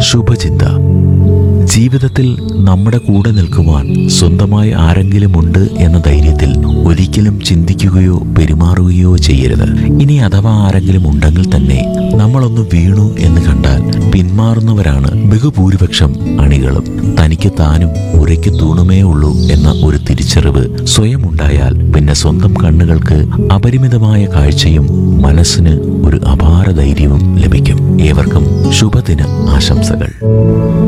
ശുഭചിന്ത ജീവിതത്തിൽ നമ്മുടെ കൂടെ നിൽക്കുവാൻ സ്വന്തമായി ആരെങ്കിലും ഉണ്ട് എന്ന ധൈര്യത്തിൽ ഒരിക്കലും ചിന്തിക്കുകയോ പെരുമാറുകയോ ചെയ്യരുത് ഇനി അഥവാ ആരെങ്കിലും ഉണ്ടെങ്കിൽ തന്നെ നമ്മളൊന്ന് വീണു എന്ന് കണ്ടാൽ പിന്മാറുന്നവരാണ് ബഹുഭൂരിപക്ഷം അണികളും തനിക്ക് താനും ഉരയ്ക്ക് തൂണുമേ ഉള്ളൂ എന്ന ഒരു തിരിച്ചറിവ് സ്വയം ഉണ്ടായാൽ പിന്നെ സ്വന്തം കണ്ണുകൾക്ക് അപരിമിതമായ കാഴ്ചയും മനസ്സിന് ഒരു അപാര ധൈര്യവും ലഭിക്കും ഏവർക്കും ശുഭദിന ആശംസകൾ